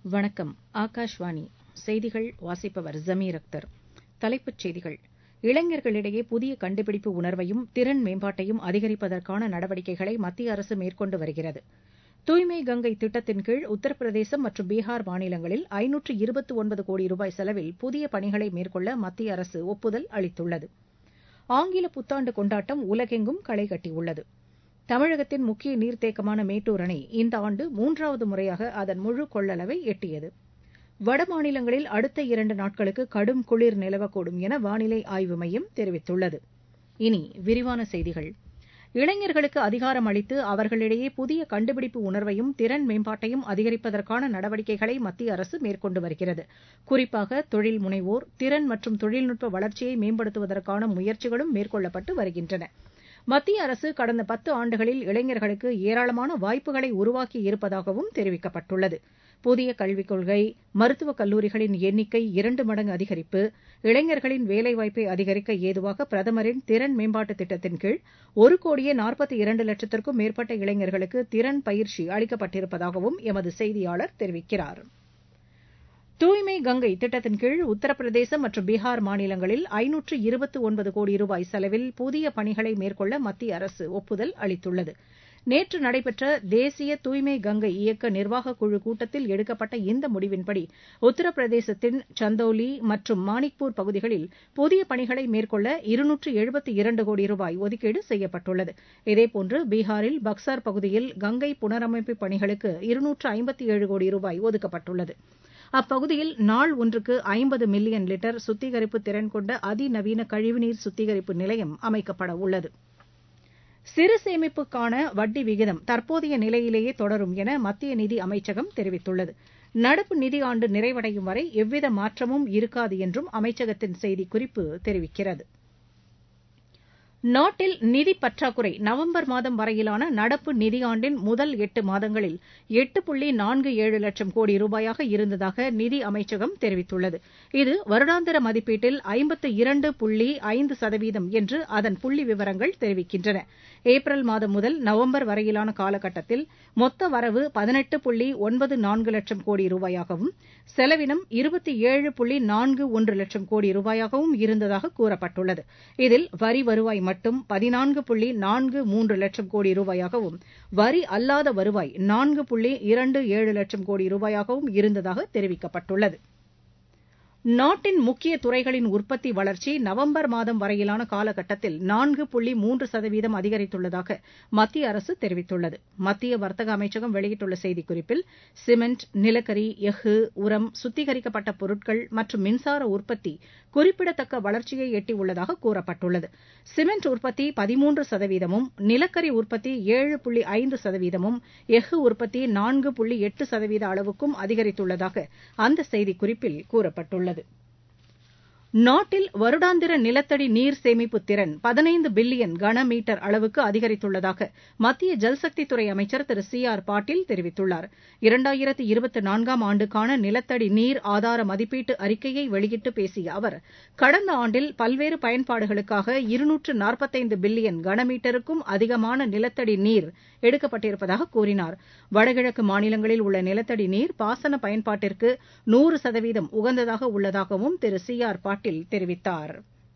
வணக்கம் ஆகாஷவாணி செய்திகள் வாசிப்பவர் ஜமீர் அக்தர் தலைப்புச் செய்திகள் இளைஞர்களிடையே புதிய கண்டுபிடிப்பு உணர்வையும் திறன் மேம்பாட்டையும் அதிகரிப்பதற்கான நடவடிக்கைகளை மத்திய அரசு மேற்கொண்டு வருகிறது தூய்மை கங்கை திட்டத்தின் கீழ் உத்தரப்பிரதேசம் மற்றும் பீகார் மாநிலங்களில் ஐநூற்று இருபத்து ஒன்பது கோடி ரூபாய் செலவில் புதிய பணிகளை மேற்கொள்ள மத்திய அரசு ஒப்புதல் அளித்துள்ளது ஆங்கில புத்தாண்டு கொண்டாட்டம் உலகெங்கும் களை கட்டியுள்ளது தமிழகத்தின் முக்கிய நீர்த்தேக்கமான மேட்டூர் அணை இந்த ஆண்டு மூன்றாவது முறையாக அதன் முழு கொள்ளளவை எட்டியது வடமாநிலங்களில் அடுத்த இரண்டு நாட்களுக்கு கடும் குளிர் நிலவக்கூடும் என வானிலை ஆய்வு மையம் தெரிவித்துள்ளது இனி விரிவான செய்திகள் இளைஞர்களுக்கு அதிகாரம் அளித்து அவர்களிடையே புதிய கண்டுபிடிப்பு உணர்வையும் திறன் மேம்பாட்டையும் அதிகரிப்பதற்கான நடவடிக்கைகளை மத்திய அரசு மேற்கொண்டு வருகிறது குறிப்பாக தொழில் முனைவோர் திறன் மற்றும் தொழில்நுட்ப வளர்ச்சியை மேம்படுத்துவதற்கான முயற்சிகளும் மேற்கொள்ளப்பட்டு வருகின்றன மத்திய அரசு கடந்த பத்து ஆண்டுகளில் இளைஞர்களுக்கு ஏராளமான வாய்ப்புகளை உருவாக்கி இருப்பதாகவும் தெரிவிக்கப்பட்டுள்ளது புதிய கல்விக் கொள்கை மருத்துவக் கல்லூரிகளின் எண்ணிக்கை இரண்டு மடங்கு அதிகரிப்பு இளைஞர்களின் வேலைவாய்ப்பை அதிகரிக்க ஏதுவாக பிரதமரின் திறன் மேம்பாட்டு திட்டத்தின் கீழ் ஒரு கோடியே நாற்பத்தி இரண்டு லட்சத்திற்கும் மேற்பட்ட இளைஞர்களுக்கு திறன் பயிற்சி அளிக்கப்பட்டிருப்பதாகவும் எமது செய்தியாளர் தெரிவிக்கிறார் தூய்மை கங்கை திட்டத்தின் கீழ் உத்தரப்பிரதேசம் மற்றும் பீகார் மாநிலங்களில் ஐநூற்று இருபத்து ஒன்பது கோடி ரூபாய் செலவில் புதிய பணிகளை மேற்கொள்ள மத்திய அரசு ஒப்புதல் அளித்துள்ளது நேற்று நடைபெற்ற தேசிய தூய்மை கங்கை இயக்க நிர்வாகக் குழு கூட்டத்தில் எடுக்கப்பட்ட இந்த முடிவின்படி உத்தரப்பிரதேசத்தின் சந்தௌலி மற்றும் மாணிக்பூர் பகுதிகளில் புதிய பணிகளை மேற்கொள்ள இருநூற்று எழுபத்து இரண்டு கோடி ரூபாய் ஒதுக்கீடு செய்யப்பட்டுள்ளது இதேபோன்று பீகாரில் பக்சார் பகுதியில் கங்கை புனரமைப்பு பணிகளுக்கு இருநூற்று ஐம்பத்து ஏழு கோடி ரூபாய் ஒதுக்கப்பட்டுள்ளது அப்பகுதியில் நாள் ஒன்றுக்கு ஐம்பது மில்லியன் லிட்டர் சுத்திகரிப்பு திறன் கொண்ட அதிநவீன கழிவுநீர் சுத்திகரிப்பு நிலையம் அமைக்கப்பட உள்ளது சிறு சேமிப்புக்கான வட்டி விகிதம் தற்போதைய நிலையிலேயே தொடரும் என மத்திய நிதி அமைச்சகம் தெரிவித்துள்ளது நடப்பு நிதியாண்டு நிறைவடையும் வரை எவ்வித மாற்றமும் இருக்காது என்றும் அமைச்சகத்தின் செய்திக்குறிப்பு தெரிவிக்கிறது நாட்டில் நிதி பற்றாக்குறை நவம்பர் மாதம் வரையிலான நடப்பு நிதியாண்டின் முதல் எட்டு மாதங்களில் எட்டு புள்ளி நான்கு ஏழு லட்சம் கோடி ரூபாயாக இருந்ததாக நிதி அமைச்சகம் தெரிவித்துள்ளது இது வருடாந்திர மதிப்பீட்டில் ஐம்பத்து இரண்டு புள்ளி ஐந்து சதவீதம் என்று அதன் புள்ளி விவரங்கள் தெரிவிக்கின்றன ஏப்ரல் மாதம் முதல் நவம்பர் வரையிலான காலகட்டத்தில் மொத்த வரவு பதினெட்டு புள்ளி ஒன்பது நான்கு லட்சம் கோடி ரூபாயாகவும் செலவினம் இருபத்தி ஏழு புள்ளி நான்கு ஒன்று லட்சம் கோடி ரூபாயாகவும் இருந்ததாக கூறப்பட்டுள்ளது இதில் வரி வருவாய் மட்டும் பதினான்கு புள்ளி நான்கு மூன்று லட்சம் கோடி ரூபாயாகவும் வரி அல்லாத வருவாய் நான்கு புள்ளி இரண்டு ஏழு லட்சம் கோடி ரூபாயாகவும் இருந்ததாக தெரிவிக்கப்பட்டுள்ளது நாட்டின் முக்கிய துறைகளின் உற்பத்தி வளர்ச்சி நவம்பர் மாதம் வரையிலான காலகட்டத்தில் நான்கு புள்ளி மூன்று சதவீதம் அதிகரித்துள்ளதாக மத்திய அரசு தெரிவித்துள்ளது மத்திய வர்த்தக அமைச்சகம் வெளியிட்டுள்ள செய்திக்குறிப்பில் சிமெண்ட் நிலக்கரி எஃகு உரம் சுத்திகரிக்கப்பட்ட பொருட்கள் மற்றும் மின்சார உற்பத்தி குறிப்பிடத்தக்க வளர்ச்சியை எட்டியுள்ளதாக கூறப்பட்டுள்ளது சிமெண்ட் உற்பத்தி பதிமூன்று சதவீதமும் நிலக்கரி உற்பத்தி ஏழு புள்ளி ஐந்து சதவீதமும் எஃகு உற்பத்தி நான்கு புள்ளி எட்டு சதவீத அளவுக்கும் அதிகரித்துள்ளதாக அந்த செய்திக்குறிப்பில் கூறப்பட்டுள்ளது நாட்டில் வருடாந்திர நிலத்தடி நீர் சேமிப்பு திறன் பதினைந்து பில்லியன் கன மீட்டர் அளவுக்கு அதிகரித்துள்ளதாக மத்திய ஜல்சக்தித்துறை அமைச்சர் திரு சி ஆர் பாட்டீல் தெரிவித்துள்ளார் இரண்டாயிரத்து இருபத்து நான்காம் ஆண்டுக்கான நிலத்தடி நீர் ஆதார மதிப்பீட்டு அறிக்கையை வெளியிட்டு பேசிய அவர் கடந்த ஆண்டில் பல்வேறு பயன்பாடுகளுக்காக இருநூற்று நாற்பத்தைந்து பில்லியன் கனமீட்டருக்கும் அதிகமான நிலத்தடி நீர் எடுக்கப்பட்டிருப்பதாக கூறினார் வடகிழக்கு மாநிலங்களில் உள்ள நிலத்தடி நீர் பாசன பயன்பாட்டிற்கு நூறு சதவீதம் உகந்ததாக உள்ளதாகவும் திரு சி ஆர் பாட்டீல் தெரிவித்தார்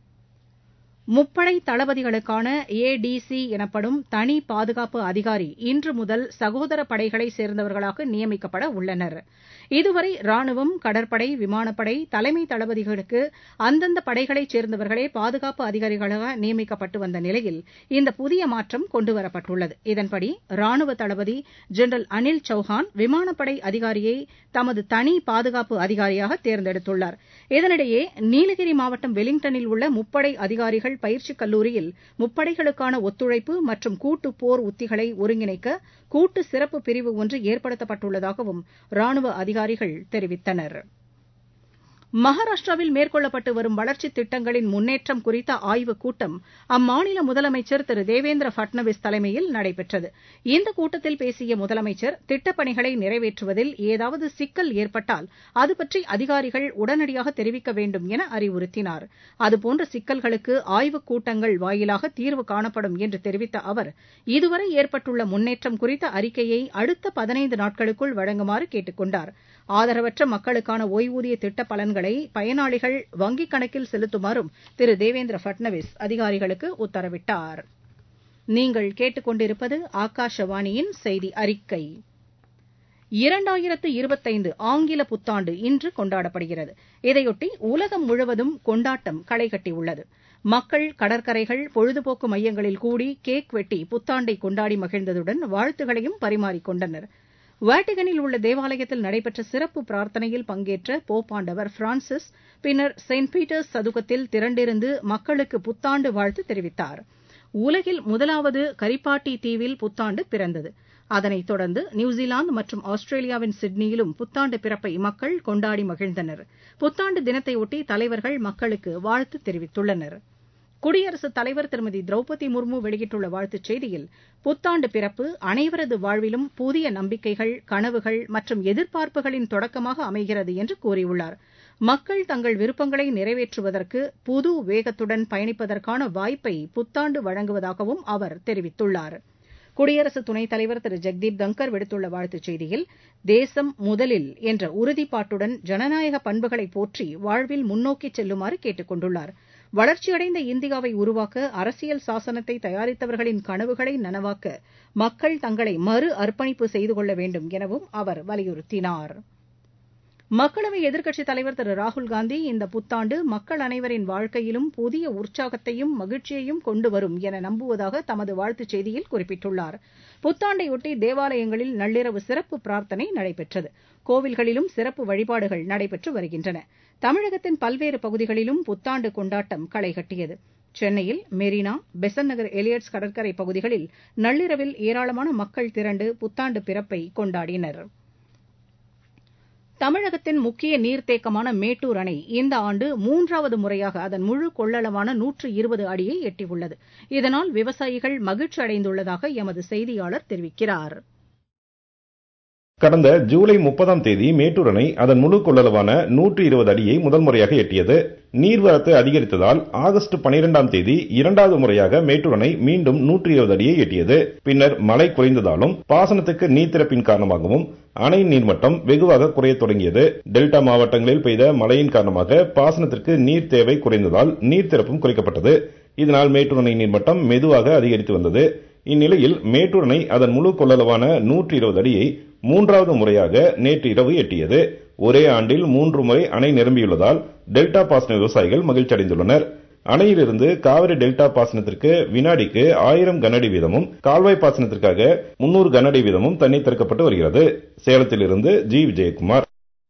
முப்படை தளபதிகளுக்கான ஏடிசி எனப்படும் தனி பாதுகாப்பு அதிகாரி இன்று முதல் சகோதர படைகளைச் சேர்ந்தவர்களாக நியமிக்கப்பட உள்ளனர் இதுவரை ராணுவம் கடற்படை விமானப்படை தலைமை தளபதிகளுக்கு அந்தந்த படைகளைச் சேர்ந்தவர்களே பாதுகாப்பு அதிகாரிகளாக நியமிக்கப்பட்டு வந்த நிலையில் இந்த புதிய மாற்றம் கொண்டுவரப்பட்டுள்ளது இதன்படி ராணுவ தளபதி ஜெனரல் அனில் சௌஹான் விமானப்படை அதிகாரியை தமது தனி பாதுகாப்பு அதிகாரியாக தேர்ந்தெடுத்துள்ளார் இதனிடையே நீலகிரி மாவட்டம் வெலிங்டனில் உள்ள முப்படை அதிகாரிகள் பயிற்சிக் கல்லூரியில் முப்படைகளுக்கான ஒத்துழைப்பு மற்றும் கூட்டு போர் உத்திகளை ஒருங்கிணைக்க கூட்டு சிறப்பு பிரிவு ஒன்று ஏற்படுத்தப்பட்டுள்ளதாகவும் ராணுவ அதிகாரிகள் தெரிவித்தனர் மகாராஷ்டிராவில் மேற்கொள்ளப்பட்டு வரும் வளர்ச்சித் திட்டங்களின் முன்னேற்றம் குறித்த ஆய்வுக் கூட்டம் அம்மாநில முதலமைச்சர் திரு தேவேந்திர பட்னாவிஸ் தலைமையில் நடைபெற்றது இந்த கூட்டத்தில் பேசிய முதலமைச்சர் திட்டப்பணிகளை நிறைவேற்றுவதில் ஏதாவது சிக்கல் ஏற்பட்டால் அதுபற்றி அதிகாரிகள் உடனடியாக தெரிவிக்க வேண்டும் என அறிவுறுத்தினார் அதுபோன்ற சிக்கல்களுக்கு ஆய்வுக் கூட்டங்கள் வாயிலாக தீர்வு காணப்படும் என்று தெரிவித்த அவர் இதுவரை ஏற்பட்டுள்ள முன்னேற்றம் குறித்த அறிக்கையை அடுத்த பதினைந்து நாட்களுக்குள் வழங்குமாறு கேட்டுக் கொண்டார் ஆதரவற்ற மக்களுக்கான ஓய்வூதிய திட்ட பலன்களை பயனாளிகள் வங்கிக் கணக்கில் செலுத்துமாறும் திரு தேவேந்திர பட்னவிஸ் அதிகாரிகளுக்கு உத்தரவிட்டார் நீங்கள் கேட்டுக்கொண்டிருப்பது ஆகாஷவாணியின் செய்தி அறிக்கை இரண்டாயிரத்து இருபத்தைந்து ஆங்கில புத்தாண்டு இன்று கொண்டாடப்படுகிறது இதையொட்டி உலகம் முழுவதும் கொண்டாட்டம் களைகட்டியுள்ளது மக்கள் கடற்கரைகள் பொழுதுபோக்கு மையங்களில் கூடி கேக் வெட்டி புத்தாண்டை கொண்டாடி மகிழ்ந்ததுடன் வாழ்த்துக்களையும் பரிமாறிக் கொண்டனர் வாட்டிகனில் உள்ள தேவாலயத்தில் நடைபெற்ற சிறப்பு பிரார்த்தனையில் பங்கேற்ற போப்பாண்டவர் பிரான்சிஸ் பின்னர் செயின்ட் பீட்டர்ஸ் சதுக்கத்தில் திரண்டிருந்து மக்களுக்கு புத்தாண்டு வாழ்த்து தெரிவித்தார் உலகில் முதலாவது கரிப்பாட்டி தீவில் புத்தாண்டு பிறந்தது அதனைத் தொடர்ந்து நியூசிலாந்து மற்றும் ஆஸ்திரேலியாவின் சிட்னியிலும் புத்தாண்டு பிறப்பை மக்கள் கொண்டாடி மகிழ்ந்தனர் புத்தாண்டு தினத்தையொட்டி தலைவர்கள் மக்களுக்கு வாழ்த்து தெரிவித்துள்ளனர் குடியரசுத் தலைவர் திருமதி திரௌபதி முர்மு வெளியிட்டுள்ள வாழ்த்துச் செய்தியில் புத்தாண்டு பிறப்பு அனைவரது வாழ்விலும் புதிய நம்பிக்கைகள் கனவுகள் மற்றும் எதிர்பார்ப்புகளின் தொடக்கமாக அமைகிறது என்று கூறியுள்ளார் மக்கள் தங்கள் விருப்பங்களை நிறைவேற்றுவதற்கு புது வேகத்துடன் பயணிப்பதற்கான வாய்ப்பை புத்தாண்டு வழங்குவதாகவும் அவர் தெரிவித்துள்ளார் குடியரசு துணைத் தலைவர் திரு ஜெக்தீப் தங்கர் விடுத்துள்ள வாழ்த்துச் செய்தியில் தேசம் முதலில் என்ற உறுதிப்பாட்டுடன் ஜனநாயக பண்புகளை போற்றி வாழ்வில் முன்னோக்கிச் செல்லுமாறு கேட்டுக் கொண்டுள்ளார் வளர்ச்சியடைந்த இந்தியாவை உருவாக்க அரசியல் சாசனத்தை தயாரித்தவர்களின் கனவுகளை நனவாக்க மக்கள் தங்களை மறு அர்ப்பணிப்பு செய்து கொள்ள வேண்டும் எனவும் அவர் வலியுறுத்தினார் மக்களவை எதிர்க்கட்சித் தலைவர் திரு ராகுல்காந்தி இந்த புத்தாண்டு மக்கள் அனைவரின் வாழ்க்கையிலும் புதிய உற்சாகத்தையும் மகிழ்ச்சியையும் கொண்டு வரும் என நம்புவதாக தமது வாழ்த்துச் செய்தியில் குறிப்பிட்டுள்ளார் புத்தாண்டையொட்டி தேவாலயங்களில் நள்ளிரவு சிறப்பு பிரார்த்தனை நடைபெற்றது கோவில்களிலும் சிறப்பு வழிபாடுகள் நடைபெற்று வருகின்றன தமிழகத்தின் பல்வேறு பகுதிகளிலும் புத்தாண்டு கொண்டாட்டம் களைகட்டியது சென்னையில் மெரினா பெசன்ட் நகர் எலியட்ஸ் கடற்கரை பகுதிகளில் நள்ளிரவில் ஏராளமான மக்கள் திரண்டு புத்தாண்டு பிறப்பை கொண்டாடினர் தமிழகத்தின் முக்கிய நீர்த்தேக்கமான மேட்டூர் அணை இந்த ஆண்டு மூன்றாவது முறையாக அதன் முழு கொள்ளளவான நூற்று இருபது அடியை எட்டியுள்ளது இதனால் விவசாயிகள் மகிழ்ச்சி அடைந்துள்ளதாக எமது செய்தியாளர் தெரிவிக்கிறார் கடந்த ஜூலை முப்பதாம் தேதி மேட்டூர் அணை அதன் முழு கொள்ளளவான நூற்று இருபது அடியை முதல் முறையாக எட்டியது நீர்வரத்து அதிகரித்ததால் ஆகஸ்ட் பனிரெண்டாம் தேதி இரண்டாவது முறையாக மேட்டூர் அணை மீண்டும் நூற்று இருபது அடியை எட்டியது பின்னர் மழை குறைந்ததாலும் பாசனத்துக்கு நீர் திறப்பின் காரணமாகவும் அணை நீர்மட்டம் வெகுவாக குறையத் தொடங்கியது டெல்டா மாவட்டங்களில் பெய்த மழையின் காரணமாக பாசனத்திற்கு நீர் தேவை குறைந்ததால் நீர் திறப்பும் குறைக்கப்பட்டது இதனால் மேட்டூர் அணை நீர்மட்டம் மெதுவாக அதிகரித்து வந்தது இந்நிலையில் மேட்டூர் அணை அதன் முழு கொள்ளளவான நூற்று இருபது அடியை மூன்றாவது முறையாக நேற்று இரவு எட்டியது ஒரே ஆண்டில் மூன்று முறை அணை நிரம்பியுள்ளதால் டெல்டா பாசன விவசாயிகள் மகிழ்ச்சி அடைந்துள்ளனர் அணையிலிருந்து காவிரி டெல்டா பாசனத்திற்கு வினாடிக்கு ஆயிரம் கனஅடி வீதமும் கால்வாய் பாசனத்திற்காக முன்னூறு கனஅடி வீதமும் தண்ணீர் திறக்கப்பட்டு வருகிறது சேலத்திலிருந்து ஜி விஜயகுமார்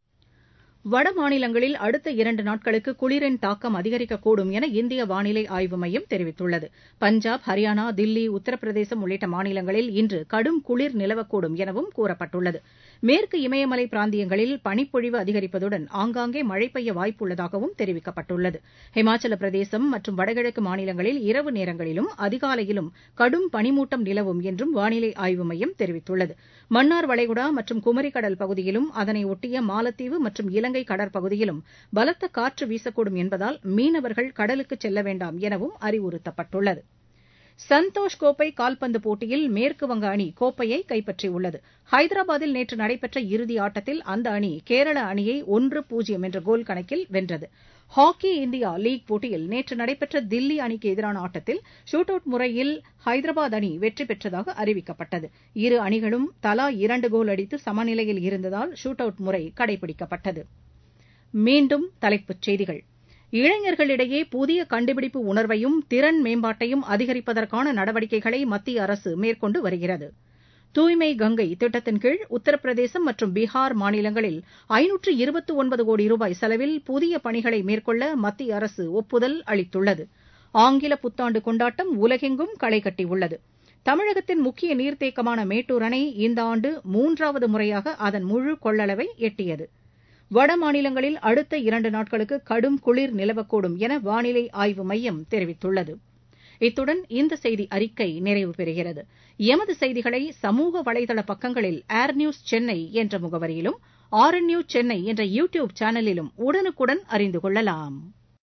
வட மாநிலங்களில் அடுத்த இரண்டு நாட்களுக்கு குளிரின் தாக்கம் அதிகரிக்கக்கூடும் என இந்திய வானிலை ஆய்வு மையம் தெரிவித்துள்ளது பஞ்சாப் ஹரியானா தில்லி உத்தரப்பிரதேசம் உள்ளிட்ட மாநிலங்களில் இன்று கடும் குளிர் நிலவக்கூடும் எனவும் கூறப்பட்டுள்ளது மேற்கு இமயமலை பிராந்தியங்களில் பனிப்பொழிவு அதிகரிப்பதுடன் ஆங்காங்கே மழை பெய்ய வாய்ப்புள்ளதாகவும் தெரிவிக்கப்பட்டுள்ளது ஹிமாச்சல பிரதேசம் மற்றும் வடகிழக்கு மாநிலங்களில் இரவு நேரங்களிலும் அதிகாலையிலும் கடும் பனிமூட்டம் நிலவும் என்றும் வானிலை ஆய்வு மையம் தெரிவித்துள்ளது மன்னார் வளைகுடா மற்றும் குமரிக்கடல் பகுதியிலும் அதனை ஒட்டிய மாலத்தீவு மற்றும் இலங்கை கடற்பகுதியிலும் பலத்த காற்று வீசக்கூடும் என்பதால் மீனவர்கள் கடலுக்கு செல்ல வேண்டாம் எனவும் அறிவுறுத்தப்பட்டுள்ளது சந்தோஷ் கோப்பை கால்பந்து போட்டியில் மேற்குவங்க அணி கோப்பையை கைப்பற்றியுள்ளது ஹைதராபாத்தில் நேற்று நடைபெற்ற இறுதி ஆட்டத்தில் அந்த அணி கேரள அணியை ஒன்று பூஜ்ஜியம் என்ற கோல் கணக்கில் வென்றது ஹாக்கி இந்தியா லீக் போட்டியில் நேற்று நடைபெற்ற தில்லி அணிக்கு எதிரான ஆட்டத்தில் ஷூட் அவுட் முறையில் ஹைதராபாத் அணி வெற்றி பெற்றதாக அறிவிக்கப்பட்டது இரு அணிகளும் தலா இரண்டு கோல் அடித்து சமநிலையில் இருந்ததால் ஷூட் அவுட் முறை கடைபிடிக்கப்பட்டது மீண்டும் தலைப்புச் செய்திகள் இளைஞர்களிடையே புதிய கண்டுபிடிப்பு உணர்வையும் திறன் மேம்பாட்டையும் அதிகரிப்பதற்கான நடவடிக்கைகளை மத்திய அரசு மேற்கொண்டு வருகிறது தூய்மை கங்கை திட்டத்தின் கீழ் உத்தரப்பிரதேசம் மற்றும் பீகார் மாநிலங்களில் ஐநூற்று இருபத்து ஒன்பது கோடி ரூபாய் செலவில் புதிய பணிகளை மேற்கொள்ள மத்திய அரசு ஒப்புதல் அளித்துள்ளது ஆங்கில புத்தாண்டு கொண்டாட்டம் உலகெங்கும் களை கட்டியுள்ளது தமிழகத்தின் முக்கிய நீர்த்தேக்கமான மேட்டூர் அணை இந்த ஆண்டு மூன்றாவது முறையாக அதன் முழு கொள்ளளவை எட்டியது வட மாநிலங்களில் அடுத்த இரண்டு நாட்களுக்கு கடும் குளிர் நிலவக்கூடும் என வானிலை ஆய்வு மையம் தெரிவித்துள்ளது இத்துடன் இந்த செய்தி அறிக்கை நிறைவு பெறுகிறது எமது செய்திகளை சமூக வலைதள பக்கங்களில் ஏர் நியூஸ் சென்னை என்ற முகவரியிலும் ஆர் என் நியூஸ் சென்னை என்ற யூ டியூப் சேனலிலும் உடனுக்குடன் அறிந்து கொள்ளலாம்